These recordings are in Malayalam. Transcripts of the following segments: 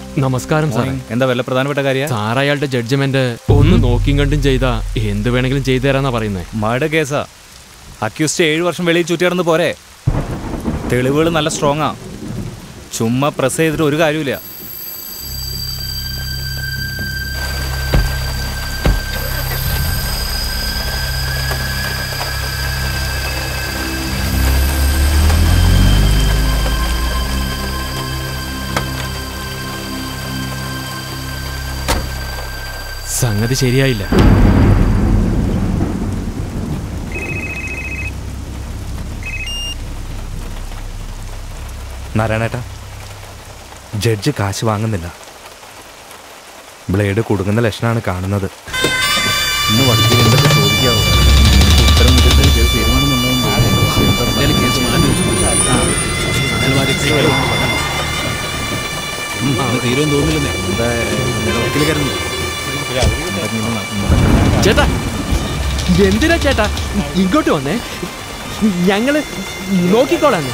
നമസ്കാരം സാറേ എന്താ വല്ല പ്രധാനപ്പെട്ട കാര്യ സാർ അയാളുടെ ജഡ്ജ്മെന്റ് ഒന്ന് നോക്കിയും കണ്ടും ചെയ്താ എന്ത് വേണമെങ്കിലും ചെയ്തു തരാന്നാ പറയുന്നത് മർഡർ കേസാ അക്യൂസ്റ്റ് ഏഴ് വർഷം വെളിയിൽ ചുറ്റിയിടന്ന് പോരെ തെളിവുകൾ നല്ല സ്ട്രോങ്ങാ ചുമ്മാ പ്രസ് ചെയ്തിട്ട് ഒരു കാര്യമില്ല സംഗതി ശരിയായില്ല നാരായണേട്ടാ ജഡ്ജ് കാശ് വാങ്ങുന്നില്ല ബ്ലേഡ് കൊടുക്കുന്ന ലക്ഷണമാണ് കാണുന്നത് ഇന്ന് വക്കീൽ എന്തൊക്കെ ചോദിക്കാവോ ഉത്തരം കിട്ടുന്നതിൽ കേസ് ചേട്ടാ എന്തിനാ ചേട്ടാ ഇങ്ങോട്ട് വന്നേ ഞങ്ങള് നോക്കിക്കോളാന്ന്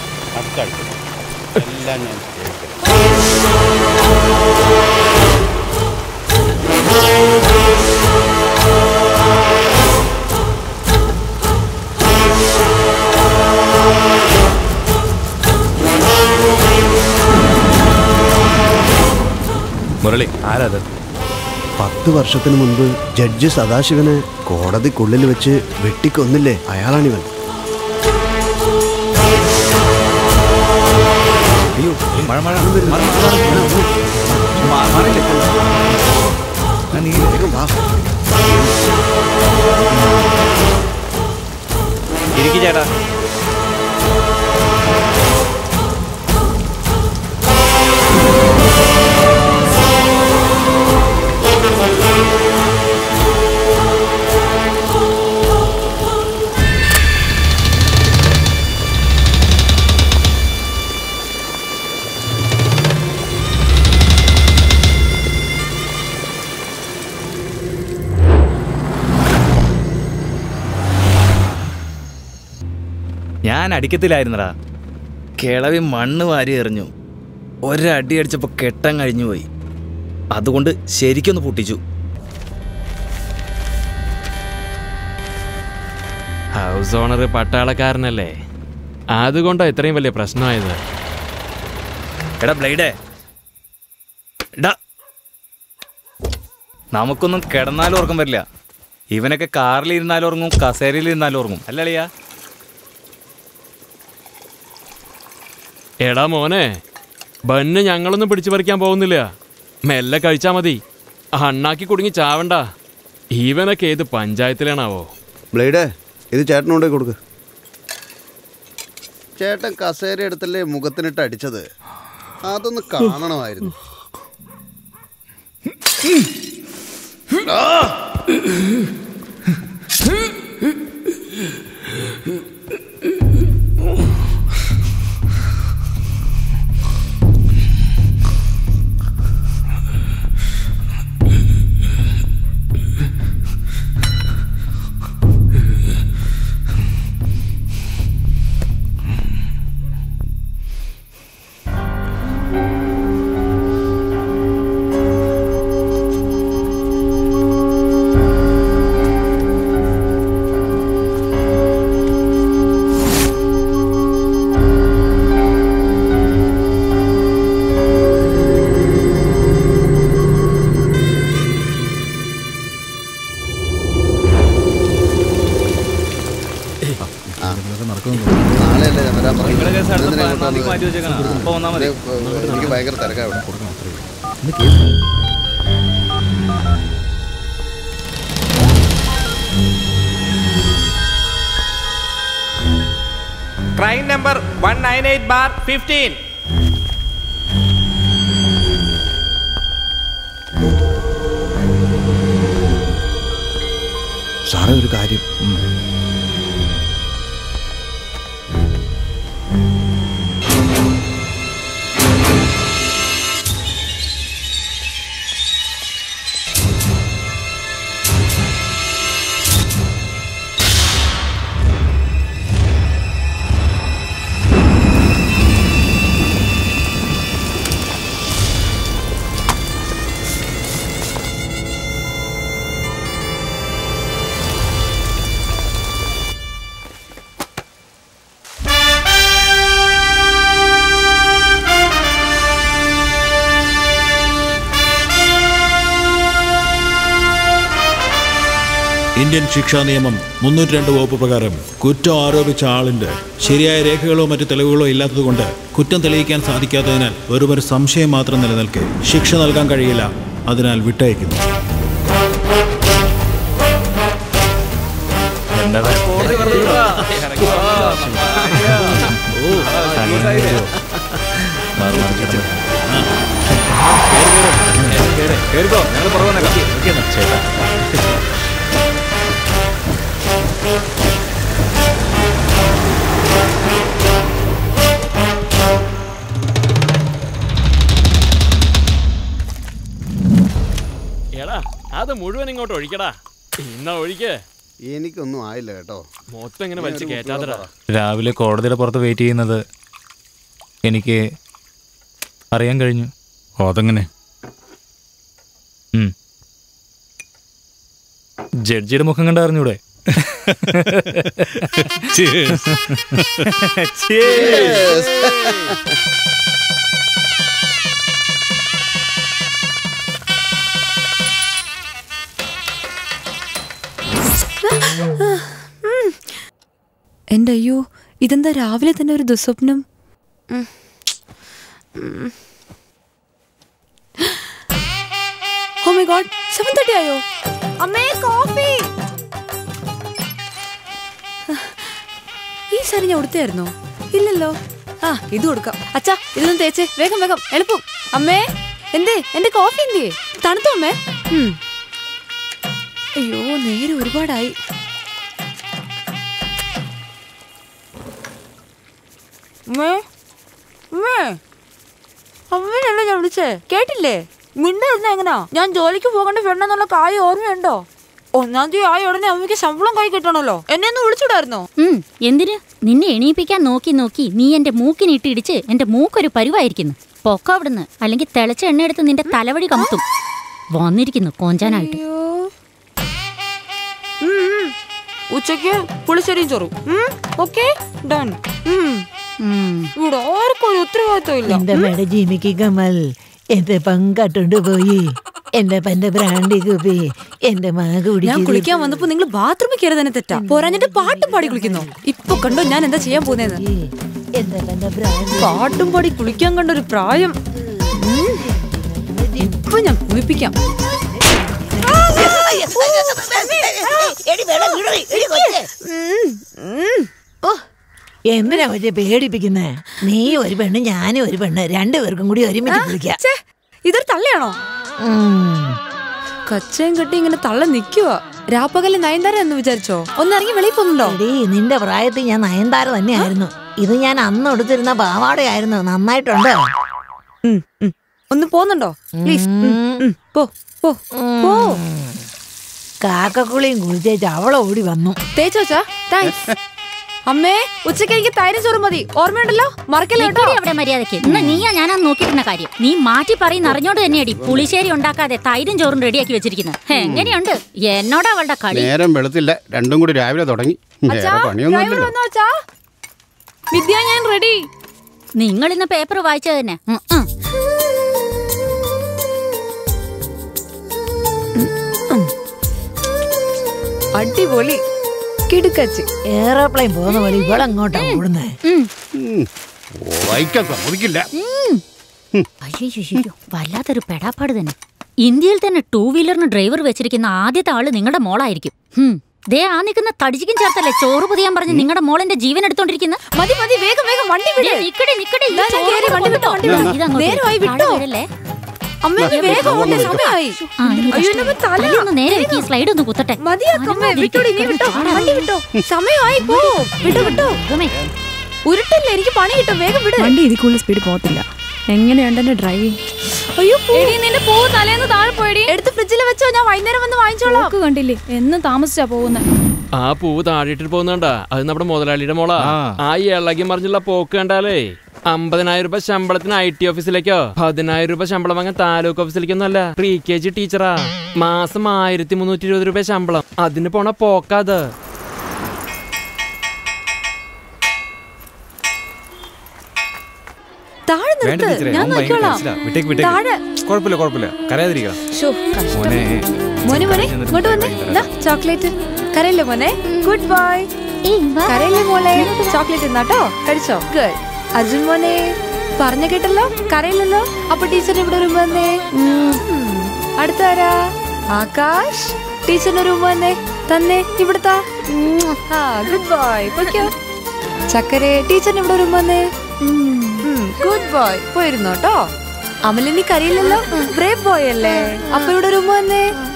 മുരളി ആരത് പത്ത് വർഷത്തിന് മുൻപ് ജഡ്ജി സദാശിവനെ കോടതിക്കുള്ളിൽ വെച്ച് വെട്ടിക്കൊന്നില്ലേ അയാളാണിവൻ അയ്യോ മഴ മഴ മഴ, മഴ, മഴ. മാ- മാറിയില്ലേ? ആ, നീ ഇരിക്ക് ചേട്ടാ ഞാൻ അടിക്കത്തില്ലായിരുന്നടാ കിളവി മണ്ണ് വാരി എറിഞ്ഞു ഒരടി അടിച്ചപ്പോൾ കെട്ടം കഴിഞ്ഞു പോയി അതുകൊണ്ട് ശരിക്കൊന്ന് പൊട്ടിച്ചു ഹൗസ് ഓണർ പട്ടാളക്കാരനല്ലേ അതുകൊണ്ടാ ഇത്രയും വലിയ പ്രശ്നമായത് എടാ ബ്ലേഡേ എടാ നമുക്കൊന്നും കിടന്നാലും ഉറക്കം വരില്ല ഇവനൊക്കെ കാറിൽ ഇരുന്നാലും ഉറങ്ങും കസേരയിൽ ഇരുന്നാലും ഉറങ്ങും അല്ലളിയാ എടാ മോനെ ബന്ന് ഞങ്ങളൊന്നും പിടിച്ചു പറിക്കാൻ പോകുന്നില്ല മെല്ലെ കഴിച്ചാ മതി അണ്ണാക്കി കുടുങ്ങി ചാവണ്ട ഇവനൊക്കെ ഏത് പഞ്ചായത്തിലാണാവോ ബ്ലേഡേ ഇത് ചേട്ടനോടെ കൊടുക്ക് ചേട്ടൻ കസേര എടുത്തല്ലേ മുഖത്തിനിട്ട് അടിച്ചത് അതൊന്ന് കാണണമായിരുന്നു നാളെയല്ലേ ഞാൻ വരാൻ നിങ്ങളുടെ കേസ് അടുത്ത പറഞ്ഞത്? പതിനാലാം തീയതി മാറ്റി വെച്ചേക്കണം അപ്പോൾ വന്നാൽ മതി ഇത് എനിക്ക് ഭയങ്കര തിരക്കാ ഇവിടെ Crime number 198 bar 15. സാറേ ഒരു കാര്യം ഇന്ത്യൻ ശിക്ഷാ നിയമം മുന്നൂറ്റി രണ്ട് വകുപ്പ് പ്രകാരം കുറ്റം ആരോപിച്ച ആളിന്റെ ശരിയായ രേഖകളോ മറ്റു തെളിവുകളോ ഇല്ലാത്തതുകൊണ്ട് കുറ്റം തെളിയിക്കാൻ സാധിക്കാത്തതിനാൽ വെറുമൊരു സംശയം മാത്രം നിലനിൽക്കെ ശിക്ഷ നൽകാൻ കഴിയില്ല അതിനാൽ വിട്ടയക്കുന്നു എടാ അത് മുഴുവൻ ഇങ്ങോട്ട് ഒഴിക്കടാ ഇന്നാ ഒഴിക്കേ എനിക്കൊന്നും ആയില്ല കേട്ടോ മൊത്തം ഇങ്ങനെ വലിച്ച് കേറ്റാതടാ രാവിലെ കോടതിയുടെ പുറത്ത് വെയിറ്റ് ചെയ്യുന്നത് എനിക്ക് അറിയാൻ കഴിഞ്ഞു ഓ അതെങ്ങനെ ഉം. ജഡ്ജിയുടെ മുഖം കണ്ട് അറിഞ്ഞൂടെ Cheers. Cheers. എൻ്റെ അയ്യോ ഇതെന്താ രാവിലെ തന്നെ ഒരു ദുസ്വപ്നം oh my God seven thirty ആയോ അമ്മേ കോഫി ഈ സാരി ഞാൻ ഉടുത്തായിരുന്നോ ഇല്ലല്ലോ ആ ഇത് കൊടുക്കാം അച്ഛാ ഇതൊന്നും തേച്ചേ വേഗം വേഗം എളുപ്പം അമ്മേ എന്തേ എന്റെ കോഫി എന്തേ തണുത്തോ അമ്മേ ഉം. അയ്യോ നേരെ ഒരുപാടായി അമ്മേ അമ്മേ അമ്മേനല്ലേ ഞാൻ വിളിച്ചേ കേട്ടില്ലേ മിണ്ടായിരുന്ന എങ്ങനാ ഞാൻ ജോലിക്ക് പോകേണ്ട പെണ്ണെന്നുള്ള കാര്യം ഓർമ്മയുണ്ടോ ഒന്നാം തീയതി ആയ ഉടനെ അമ്മയ്ക്ക് ശമ്പളം കൈ കിട്ടണല്ലോ എന്നെ ഒന്ന് വിളിച്ചുടായിരുന്നോ ഉം, എന്തിന് നിന്നെ എണീപ്പിക്കാൻ നോക്കി നോക്കി നീ എന്റെ മൂക്കിനിട്ട് ഇടിച്ച് എന്റെ മൂക്കൊരു പരുവായിരിക്കുന്നു പൊക്ക അവിടുന്ന് അല്ലെങ്കിൽ തിളച്ച എണ്ണ എടുത്ത് നിന്റെ തലവഴി കമത്തും വന്നിരിക്കുന്നു കോഞ്ചാനായിട്ട് അയ്യോ ഉം, ഉം. ഉച്ചയ്ക്ക് പുളിശ്ശേരിയും ചോറും ഓക്കെ ഡൺ ഉം. ഇവിടെ ആർക്കും ഒരു ഉത്തരവാദിത്വം ഇല്ല എന്റെ മേട ജിമിക്ക് കമൽ എന്റെ പങ്കട്ടുണ്ട് പോയി എന്റെ പന്റെ ബ്രാൻഡി കുപ്പി എന്റെ മക ഞാൻ കുളിക്കാൻ വന്നപ്പോ നിങ്ങൾ ബാത്റൂമിൽ കയറി തന്നെ തെറ്റാ പോരാഞ്ഞിട്ട് പാട്ടും പാടി കുളിക്കുന്നു ഇപ്പൊ കണ്ടോ ഞാൻ എന്താ ചെയ്യാൻ പോകുന്നതെന്ന് എന്റെ പന്റെ ബ്രാൻഡി പാട്ടും പാടി കുളിക്കാൻ കണ്ട ഒരു പ്രായം ഉം. ഇപ്പൊ ഞാൻ കുളിപ്പിക്കാം എന്തിനാ പക്ഷേ പേടിപ്പിക്കുന്നേ നീ ഒരു പെണ്ണ് ഞാനും ഒരു പെണ്ണ് രണ്ടുപേർക്കും കൂടി ഒരുമിച്ച് കുളിക്കാം ഛേ, ഇതൊരു തള്ളയാണോ കച്ചയും കെട്ടി ഇങ്ങനെ തള്ള നിക്കുവാ രാപ്പകല് നയൻതാര എന്ന് വിചാരിച്ചോ ഒന്ന് ഇറങ്ങി വെളിയിൽ പോകുന്നുണ്ടോ എടീ നിന്റെ പ്രായത്തിൽ ഞാൻ നയൻതാര തന്നെയായിരുന്നു ഇത് ഞാൻ അന്ന് എടുത്തിരുന്ന പാവാടയായിരുന്നു നന്നായിട്ടുണ്ടോ ഉം, ഉം. ഒന്ന് പോകുന്നുണ്ടോ പ്ലീസ് പോ പോ പോ കാക്കക്കുളിയും കുളിച്ചേച്ച് അവളെ ഓടി വന്നു തേച്ചോച്ചാ താങ്ക്സ് അമ്മേ ഉച്ചയ്ക്ക് എനിക്ക് തൈരും ചോറും മതി ഓർമ്മയുണ്ടല്ലോ മറക്കല്ലോ കേട്ടോ നിക്കടി അവിടെ മര്യാദക്ക് ഇന്ന് നീയാ ഞാനാ നോക്കിയിരുന്ന കാര്യം നീി മാറ്റി പറയുന്ന അറിഞ്ഞോണ്ട് തന്നെയടി പുളിശ്ശേരി ഉണ്ടാക്കാതെ തൈരും ചോറും റെഡിയാക്കി വെച്ചിരിക്കുന്നത് എങ്ങനെയുണ്ട് എന്നോട് അവളുടെ കളി നേരം വെളുത്തില്ല രണ്ടും കൂടി രാവിലെ തുടങ്ങി വേറെ അച്ഛാ, ഡ്രൈവർ പണിയൊന്നുമില്ലല്ലോ വന്നോ അച്ഛാ? വിദ്യ ഞാൻ റെഡി നിങ്ങൾ ഇന്ന് പേപ്പർ വായിച്ചത് തന്നെ ഉം, ഉം. അടിപൊളി കിടുക്കച്ച് എയറോപ്ലെയിൻ പോകുന്ന പോലെ ഇവളെങ്ങോട്ടാ ഓടുന്നേ ഉം. ഉം. വായിക്കാൻ സമ്മതിക്കില്ല അയ്യോ വല്ലാത്തൊരു പെടാപ്പാട് തന്നെ ഇന്ത്യയിൽ തന്നെ ടൂ വീലറിന് ഡ്രൈവർ വെച്ചിരിക്കുന്ന ആദ്യത്തെ ആള് നിങ്ങളുടെ മോളായിരിക്കും ഹും. ദേ ആ നിൽക്കുന്ന തടിച്ചിക്കും ചേർത്തല്ലേ ചോറ് പൊതിയാൻ പറഞ്ഞ് നിങ്ങളുടെ മോളെന്റെ ജീവൻ എടുത്തോണ്ടിരിക്കുന്ന മതി മതി വേഗം വേഗം വണ്ടി വിട് നിക്കടെ നിക്കടെ ഈ ദാ ഞാൻ ചോറ് കേറി വണ്ടി വിട്ടോ. കൊണ്ടുപോ. ഇതങ്ങോട്ട് നേരമായി താഴെ വിട്ടോ. വീഴല്ലേ? അമ്മ ഇനി വേഗം ഓട്ടെ സമയമായി ആ, എനിക്ക് അയ്യോ കഷ്ടം. എന്നെ തല തല ഒന്ന് നേരെ വെക്ക്, ഈ സ്ലൈഡ് ഒന്ന് കുത്തട്ടെ മതിയാക്കമ്മേ വിട്ടോടി നീ വിട്ടോ വണ്ടി വിട്ടോ സമയമായി പോ വിട്ടോ വിട്ടോ ദൈവമേ. ഉരുട്ടല്ലേ എനിക്ക് പണി കിട്ടും വേഗം വിട് വണ്ടി ഇതിൽ കൂടുതൽ സ്പീഡ് പോകത്തില്ല എങ്ങനെയുണ്ട് എന്റെ ഡ്രൈവിംഗ് അയ്യോ എടി നിന്റെ പൂ തലേന്ന് താഴെ പോയടി എടുത്ത് ഫ്രിഡ്ജിൽ വെച്ചോ ഞാൻ വൈകുന്നേരം വന്ന് വാങ്ങിച്ചോളാം പോക്ക് കണ്ടില്ലേ എന്നും താമസിച്ചാ പോകുന്നത് ആ പൂവ് താഴെയിട്ടിട്ട് പോകുന്നുണ്ടാ അത് നമ്മുടെ മുതലാളിയുടെ മോളാ ആ ഇളകി മറിഞ്ഞുള്ള പോക്ക് കണ്ടാലേ അമ്പതിനായിരം രൂപ ശമ്പളത്തിന് ഐ ടി ഓഫീസിലേക്കോ പതിനായിരം രൂപ ശമ്പളം വാങ്ങാൻ താലൂക്ക് ഓഫീസിലേക്കൊന്നും അല്ല പ്രീ കെ ജി ടീച്ചറാ മാസം ആയിരത്തി മുന്നൂറ്റി ഇരുപത് രൂപ ശമ്പളം അതിന് പോണ പോക്കാത് താഴെ വേണ്ട നിർത്ത് ടീച്ചറെ ഞാൻ അവൻ ഭയങ്കര നോക്കിക്കോളാം ടെൻഷനാ. വിട്ടേക്ക് വിട്ടേക്ക് താഴെ കുഴപ്പമില്ല കുഴപ്പമില്ല കരയാതിരിക്കണം ശോ, കഷ്ടം. മോനെ മോനെ മോനെ ഇങ്ങോട്ട് വന്നേ ഇതാ ചോക്ലേറ്റ് കരയില്ലേ മോനെ ഗുഡ് ബോയ് കരയില്ലേ മോളെ ചോക്ലേറ്റ് ഇന്നാട്ടോ കഴിച്ചോ ഗുഡ് അർജുൻ മോനെ പറഞ്ഞ കേട്ടല്ലോ കരയില്ലല്ലോ അപ്പൊ ടീച്ചറിന് ഇവിടെ റൂം വന്നേ ഉം. അടുത്താരാ ആകാശ് ടീച്ചറിന് റൂം വന്നേ തന്നെ ഇവിടുത്താ ആ ഗുഡ് ബോയ് പൊയ്ക്കോ ചക്കരെ ടീച്ചറിന് ഇവിടെ റൂം വന്നേ ഗുഡ് ബോയ് പോയിരുന്നോട്ടോ അമലിനി കരയില്ലല്ലോ ബ്രേവ് ബോയ് അല്ലേ അപ്പൊ ഇവിടെ റൂം വന്നേ